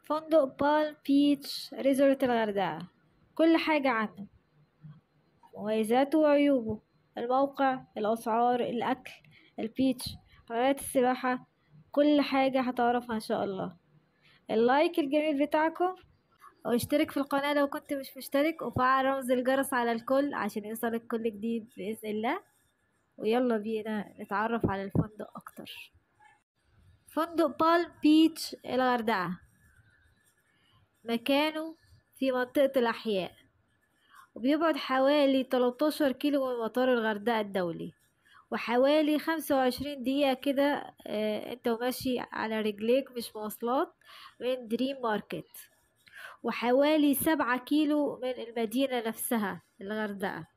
فندق بالم بيتش ريزورت الغردقة كل حاجة عنه مميزاته وعيوبه الموقع الأسعار الأكل البيتش حمامات السباحة كل حاجة هتعرفها إن شاء الله اللايك الجميل بتاعكم واشترك في القناة لو كنت مش مشترك وفعل رمز الجرس على الكل عشان يوصلك كل جديد بإذن الله ويلا بينا نتعرف على الفندق أكتر فندق بالم بيتش الغردقة مكانه في منطقة الأحياء وبيبعد حوالي 13 كيلو من مطار الغردقة الدولي وحوالي خمسة وعشرين دقيقة كده آه انت وماشي على رجليك مش مواصلات من دريم ماركت وحوالي سبعة كيلو من المدينة نفسها الغردقة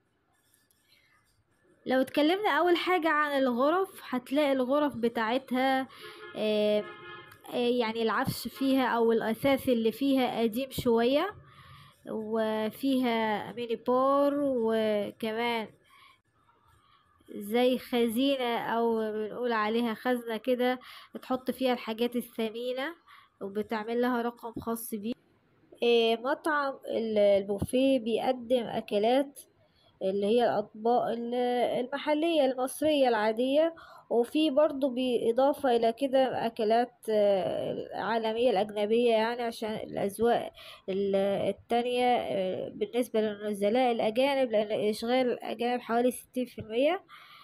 لو اتكلمنا اول حاجة عن الغرف هتلاقي الغرف بتاعتها آه يعني العفش فيها او الاثاث اللي فيها قديم شوية وفيها ميني بار وكمان زي خزينة او بنقول عليها خزنة كده تحط فيها الحاجات الثمينة وبتعمل لها رقم خاص بيه مطعم البوفيه بيقدم اكلات اللي هي الاطباق المحلية المصرية العادية وفي برضو بإضافة إلى كده أكلات عالمية الأجنبية يعني عشان الأذواق التانية بالنسبة للنزلاء الأجانب لأن إشغال الأجانب حوالي ستين في المية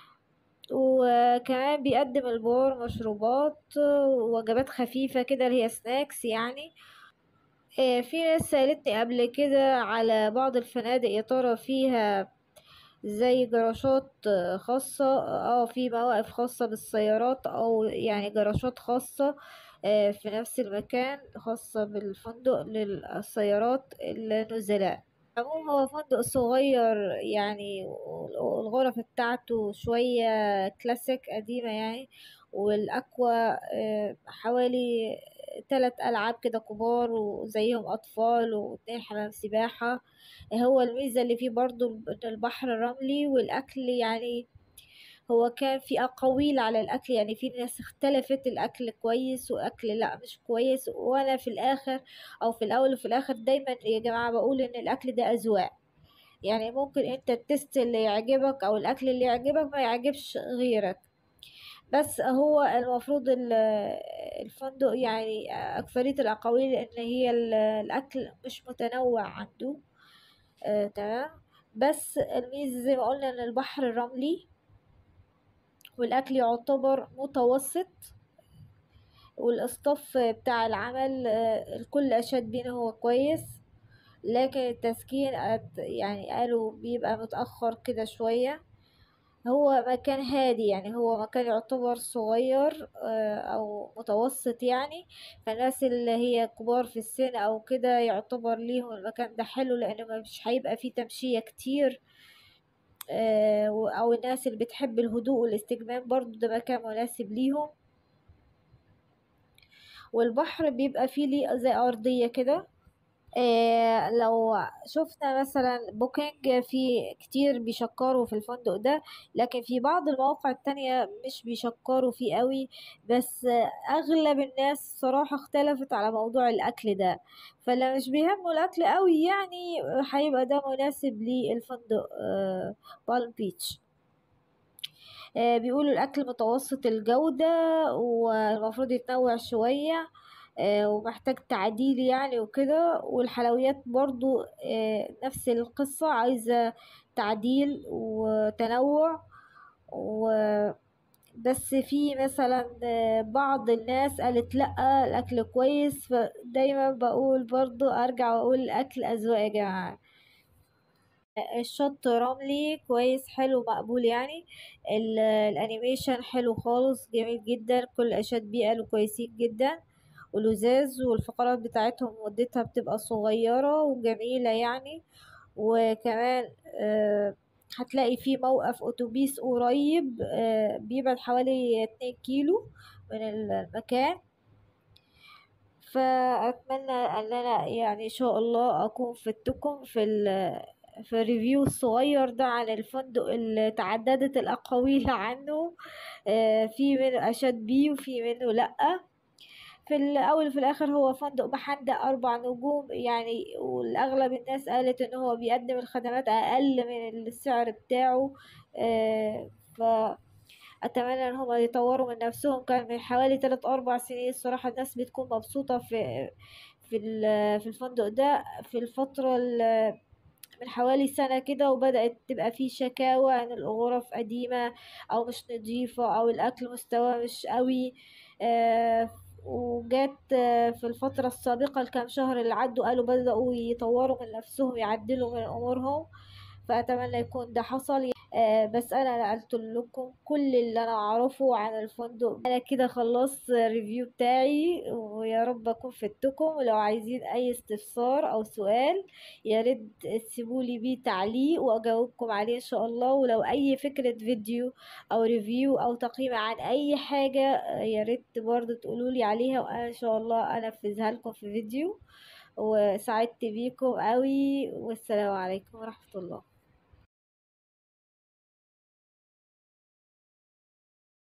وكمان بيقدم البار مشروبات ووجبات خفيفة كده اللي هي سناكس يعني في ناس سألتني قبل كده على بعض الفنادق يا ترى فيها زي جراشات خاصة اه في مواقف خاصة بالسيارات او يعني جراشات خاصة في نفس المكان خاصة بالفندق للسيارات النزلاء عموما هو فندق صغير يعني الغرف بتاعته شوية كلاسيك قديمة يعني والأكوا حوالي تلات ألعاب كده كبار وزيهم أطفال واتنين حمام سباحة هو الميزة اللي فيه برضو البحر الرملي والأكل يعني هو كان في أقاويل على الأكل يعني في ناس اختلفت الأكل كويس وأكل لأ مش كويس وأنا في الآخر أو في الأول وفي الآخر دايما يا جماعة بقول إن الأكل ده أذواق يعني ممكن انت التست اللي يعجبك أو الأكل اللي يعجبك ما يعجبش غيرك بس هو المفروض الفندق يعني أكثرية الأقاويل إن هي الأكل مش متنوع عنده آه تمام بس الميزة زي ما قلنا إن البحر الرملي والأكل يعتبر متوسط والإصطاف بتاع العمل آه الكل أشاد بيه هو كويس لكن التسكين يعني قالوا بيبقى متأخر كده شوية هو مكان هادي يعني هو مكان يعتبر صغير او متوسط يعني فالناس اللي هي كبار في السن او كده يعتبر ليهم المكان ده حلو لانه مش هيبقى فيه تمشية كتير او الناس اللي بتحب الهدوء والاستجمام برضو ده مكان مناسب ليهم والبحر بيبقى فيه ليه زي ارضية كده إيه لو شفنا مثلا بوكينج في كتير بيشكروا في الفندق ده لكن في بعض المواقع التانية مش بيشكروا فيه قوي بس اغلب الناس صراحة اختلفت على موضوع الاكل ده فاللي مش بيهمه الاكل قوي يعني هيبقى ده مناسب للفندق آه بالم بيتش آه بيقولوا الاكل متوسط الجودة والمفروض يتنوع شوية آه ومحتاج تعديل يعني وكده والحلويات برضو آه نفس القصة عايزة تعديل وتنوع و بس في مثلا آه بعض الناس قالت لأ الأكل كويس فدايما بقول برضو أرجع وأقول الأكل أذواق يا جماعة الشط رملي كويس حلو مقبول يعني الانيميشن حلو خالص جميل جدا كل اشاد بيه قالوا كويسين جدا ولزاز والفقرات بتاعتهم مدتها بتبقى صغيرة وجميلة يعني وكمان آه هتلاقي في موقف اتوبيس قريب آه بيبعد حوالي اتنين كيلو من المكان فاتمنى ان انا يعني ان شاء الله اكون فدتكم في في الريفيو الصغير ده عن الفندق اللي تعددت الاقاويل عنه آه في منه اشد بيه وفي منه لأ في الاول وفي الاخر هو فندق محدق اربع نجوم يعني والاغلب الناس قالت ان هو بيقدم الخدمات اقل من السعر بتاعه آه ف اتمنى ان هما يطوروا من نفسهم كان من حوالي 3 4 سنين الصراحه الناس بتكون مبسوطه في في في الفندق ده في الفتره من حوالي سنة كده وبدأت تبقى في شكاوى ان الغرف قديمة او مش نضيفة او الاكل مستوى مش قوي آه وجات في الفترة السابقة الكام شهر اللي عدوا قالوا بدأوا يطوروا من نفسهم يعدلوا من أمورهم فأتمنى يكون ده حصل آه بس انا نقلت لكم كل اللي انا اعرفه عن الفندق انا كده خلصت الريفيو بتاعي ويا رب اكون فدتكم ولو عايزين اي استفسار او سؤال يا ريت تسيبولي بيه تعليق واجاوبكم عليه ان شاء الله ولو اي فكرة فيديو او ريفيو او تقييم عن اي حاجة يا ريت برضه تقولولي عليها وانا ان شاء الله انفذها لكم في فيديو وسعدت بيكم قوي والسلام عليكم ورحمة الله